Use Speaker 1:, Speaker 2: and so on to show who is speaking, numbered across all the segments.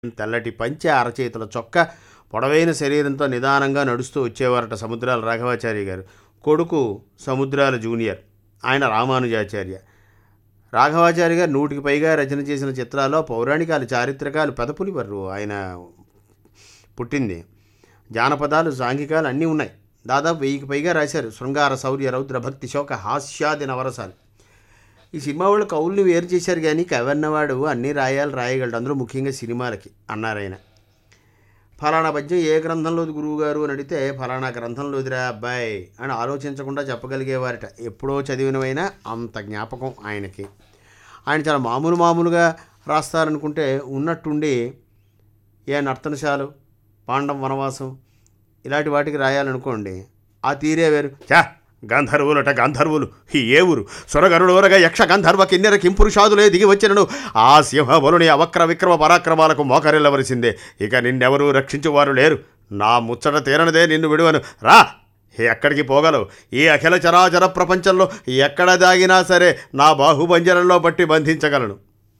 Speaker 1: తెల్లటి పంచె అరచేతుల చొక్క పొడవైన శరీరంతో నిదానంగా నడుస్తూ వచ్చేవారట సముద్రాల రాఘవాచార్య గారు కొడుకు సముద్రాల జూనియర్ ఆయన రామానుజాచార్య రాఘవాచార్య గారు నూటికి పైగా రచన చేసిన చిత్రాల్లో పౌరాణికాలు చారిత్రకాలు పెదపులివర్రు ఆయన పుట్టింది జానపదాలు సాంఘికాలు అన్నీ ఉన్నాయి దాదాపు వెయ్యికి పైగా రాశారు శృంగార శౌర్య రౌద్ర భక్తి శోక హాస్యాది నవరసాలు ఈ సినిమా వాళ్ళు కవుల్ని వేరు చేశారు కానీ కవన్నవాడు అన్ని రాయాలు రాయగలడు అందులో ముఖ్యంగా సినిమాలకి అన్నారాయన ఫలానా పద్యం ఏ గ్రంథంలోది గురువుగారు అని అడిగితే ఫలానా గ్రంథంలోదిరా అబ్బాయి అని ఆలోచించకుండా చెప్పగలిగేవారట ఎప్పుడో చదివినవైనా అంత జ్ఞాపకం ఆయనకి ఆయన చాలా మామూలు మామూలుగా రాస్తారనుకుంటే ఉన్నట్టుండి ఏ నర్తనశాలు పాండం వనవాసం ఇలాంటి వాటికి రాయాలనుకోండి ఆ తీరే వేరు చా గంధర్వులట గంధర్వులు ఈ ఏ ఊరు సురగరుడోరగా యక్ష గంధర్వ కిన్నెర కింపురుషాదులే దిగి వచ్చినను ఆ సింహబలుని అవక్ర విక్రమ పరాక్రమాలకు మోకరిల్లవలసిందే ఇక నిన్నెవరూ రక్షించువారు లేరు నా ముచ్చట తీరనిదే నిన్ను విడువను రా ఎక్కడికి పోగలవు ఈ అఖిల చరాచర ప్రపంచంలో ఎక్కడ దాగినా సరే నా బాహుబంజరంలో బట్టి బంధించగలను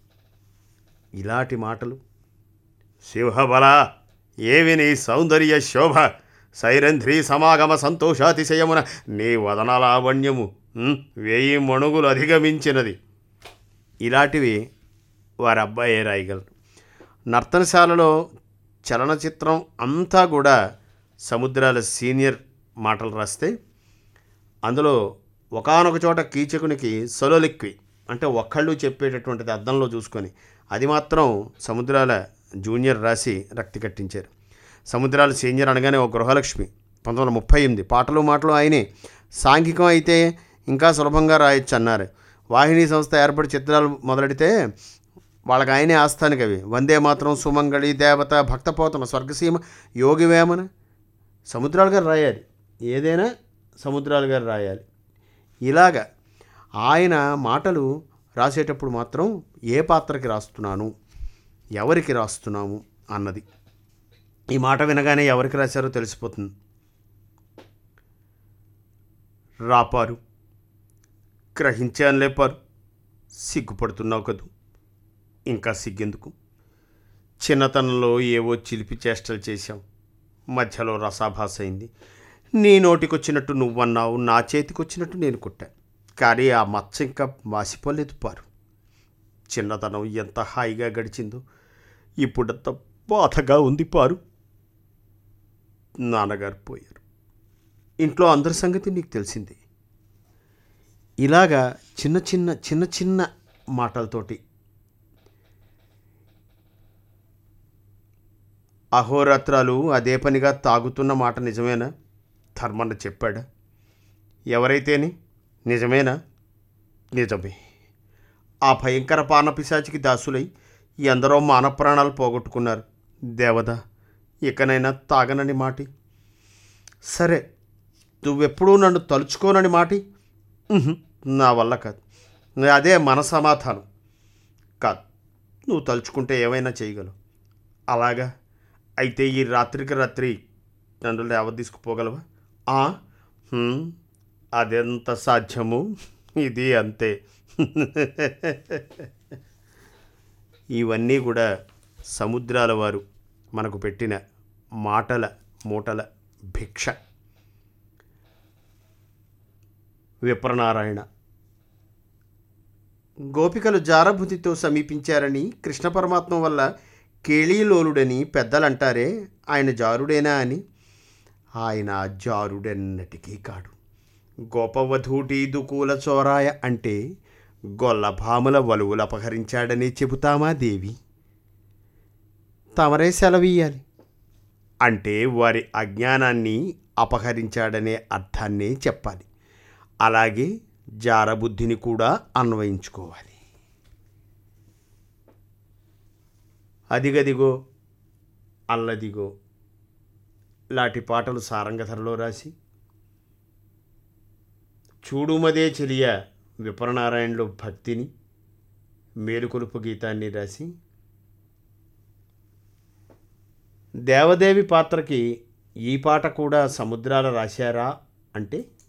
Speaker 1: ఇలాంటి మాటలు సింహబల ఏవి నీ సౌందర్య శోభ సైరంధ్రి సమాగమ సంతోషాతిశయమున నీ వదన లావణ్యము ఉమ్, వెయ్యి మణుగులు అధిగమించినది ఇలాంటివి వారి అబ్బాయే రాయగలరు నర్తనశాలలో చలనచిత్రం అంతా కూడా సముద్రాల సీనియర్ మాటలు రాస్తే అందులో ఒకానొక చోట కీచకునికి సొలోలిక్వి అంటే ఒక్కళ్ళు చెప్పేటటువంటిది అద్దంలో చూసుకొని అది మాత్రం సముద్రాల జూనియర్ రాసి రక్తి కట్టించారు సముద్రాల సీనియర్ అనగానే ఒక గృహలక్ష్మి పంతొమ్మిది వందల ముప్పై ఎనిమిది పాటలు మాటలు ఆయనే సాంఘికం అయితే ఇంకా సులభంగా రాయొచ్చు అన్నారు వాహిని సంస్థ ఏర్పడి చిత్రాలు మొదలెడితే వాళ్ళకి ఆయనే ఆస్థానిక అవి వందే మాత్రం సుమంగళి దేవత భక్తపోతన స్వర్గసీమ యోగి వేమన సముద్రాలు గారు రాయాలి ఏదైనా సముద్రాలు గారు రాయాలి ఇలాగ ఆయన మాటలు రాసేటప్పుడు మాత్రం ఏ పాత్రకి రాస్తున్నాను ఎవరికి రాస్తున్నాము అన్నది ఈ మాట వినగానే ఎవరికి రాశారో తెలిసిపోతుంది రాపారు గ్రహించాను లేపారు సిగ్గుపడుతున్నావు కదూ ఇంకా సిగ్గెందుకు చిన్నతనంలో ఏవో చిలిపి చేష్టలు చేశాం మధ్యలో రసాభాస అయింది నీ నోటికొచ్చినట్టు నువ్వన్నావు నా చేతికొచ్చినట్టు నేను కొట్టా కానీ ఆ మచ్చ ఇంకా మాసిపోలేదు పారు చిన్నతనం ఎంత హాయిగా గడిచిందో ఇప్పుడంత బాధగా ఉంది పారు నాన్నగారు పోయారు ఇంట్లో అందరి సంగతి నీకు తెలిసింది ఇలాగా చిన్న చిన్న చిన్న చిన్న మాటలతోటి అహోరాత్రాలు అదే పనిగా తాగుతున్న మాట నిజమేనా ధర్మన్న చెప్పాడా ఎవరైతేని నిజమేనా నిజమే ఆ భయంకర పానపిశాచికి దాసులై ఎందరో మాన ప్రాణాలు పోగొట్టుకున్నారు దేవద ఇకనైనా తాగనని మాటి సరే నువ్వెప్పుడూ నన్ను తలుచుకోనని మాటి ఉహుం, నా వల్ల కాదు అదే మన సమాధానం కాదు నువ్వు తలుచుకుంటే ఏమైనా చేయగలవు అలాగా అయితే ఈ రాత్రికి రాత్రి నన్ను లేవ తీసుకుపోగలవా ఆ, హ్మ్, అదెంత సాధ్యము ఇది అంతే ఇవన్నీ కూడా సముద్రాల వారు మనకు పెట్టిన మాటల మూటల భిక్ష విప్రనారాయణ గోపికలు జారభుతితో సమీపించారని కృష్ణ పరమాత్మ వల్ల కేళీలోలుడని పెద్దలంటారే ఆయన జారుడేనా అని ఆయన జారుడెన్నటికీ కాడు గోపవధూటి దుకూల చోరాయ అంటే గొల్లభాముల వలువులు అపహరించాడని చెబుతామా దేవి తమరే సెలవీయాలి అంటే వారి అజ్ఞానాన్ని అపహరించాడనే అర్థాన్నే చెప్పాలి అలాగే జారబుద్ధిని కూడా అన్వయించుకోవాలి అదిగదిగో అల్లదిగో లాంటి పాటలు సారంగధరలో రాసి చూడుమదే చెలియ విప్రనారాయణలో భక్తిని మేలుకొలుపు గీతాన్ని రాసి దేవదేవి పాత్రకి ఈ పాట కూడా సముద్రాల రాశారా అంటే